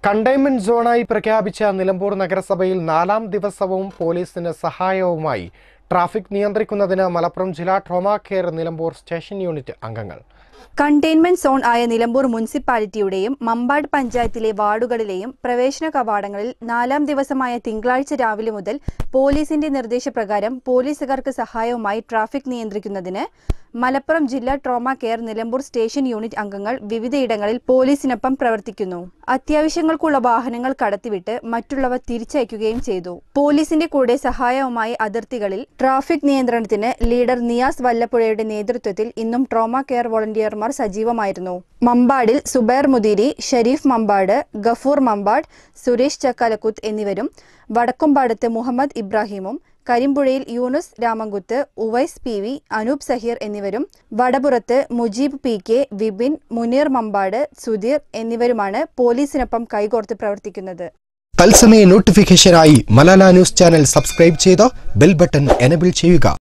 containment സോണായി പ്രഖ്യാപിച്ച നിലമ്പൂർ നഗരസഭയിൽ നാലാം ദിവസവും പോലീസിന് സഹായവുമായി ട്രാഫിക് നിയന്ത്രിക്കുന്നതിന് മലപ്പുറം ജില്ലാ trauma care Nilambur station unit അംഗങ്ങൾ കണ്ടെയ്ൻമെന്റ് സോൺ ആയ നിലമ്പൂർ മുനിസിപ്പാലിറ്റിയുടെയും മമ്പാട് പഞ്ചായത്തിലെ വാർഡുകളിലെയും പ്രവേശന കവാടങ്ങളിൽ നാലാം ദിവസമായ തിങ്കളാഴ്ച രാവിലെ മുതൽ പോലീസിന്റെ നിർദ്ദേശപ്രകാരം പോലീസുകാർക്ക് സഹായവുമായി ട്രാഫിക് നിയന്ത്രിക്കുന്നതിന് മലപ്പുറം ജില്ലാ trauma care Nilambur station unit അംഗങ്ങൾ വിവിധയിടങ്ങളിൽ പോലീസിനൊപ്പം പ്രവർത്തിക്കുന്നു അത്യാവശ്യങ്ങൾക്കുള്ള വാഹനങ്ങൾ കടത്തിവിട്ട് മറ്റുള്ളവ തിരിച്ചയക്കുകയും ചെയ്തു പോലീസിന്റെ കൂടെ സഹായവുമായി അതിർത്തികളിൽ ട്രാഫിക് നിയന്ത്രണത്തിന് ലീഡർ നിയാസ് വല്ലപ്പുഴയുടെ നേതൃത്വത്തിൽ ഇന്നും ട്രോമ കെയർ വോളണ്ടിയർമാർ സജീവമായിരുന്നു മമ്പാടിൽ സുബൈർ മുദീരി ഷരീഫ് മമ്പാട് ഗഫൂർ മമ്പാട് സുരേഷ് ചക്കാലക്കുത്ത് എന്നിവരും വടക്കുംപാടത്ത് മുഹമ്മദ് ഇബ്രാഹിമും കരിമ്പുഴയിൽ യൂനുസ് രാമങ്കുത്ത് ഉവൈസ് പി വി അനൂപ് സഹീർ എന്നിവരും വടപുറത്ത് മുജീബ് പി കെ വിപിൻ മുനീർ മമ്പാട് സുധീർ എന്നിവരുമാണ് പോലീസിനൊപ്പം കൈകോർത്ത് പ്രവർത്തിക്കുന്നത് തത്സമയ നോട്ടിഫിക്കേഷനായി മലാല ന്യൂസ് ചാനൽ സബ്സ്ക്രൈബ് ചെയ്ത് ബെൽ ബട്ടൺ എനബിൾ ചെയ്യുക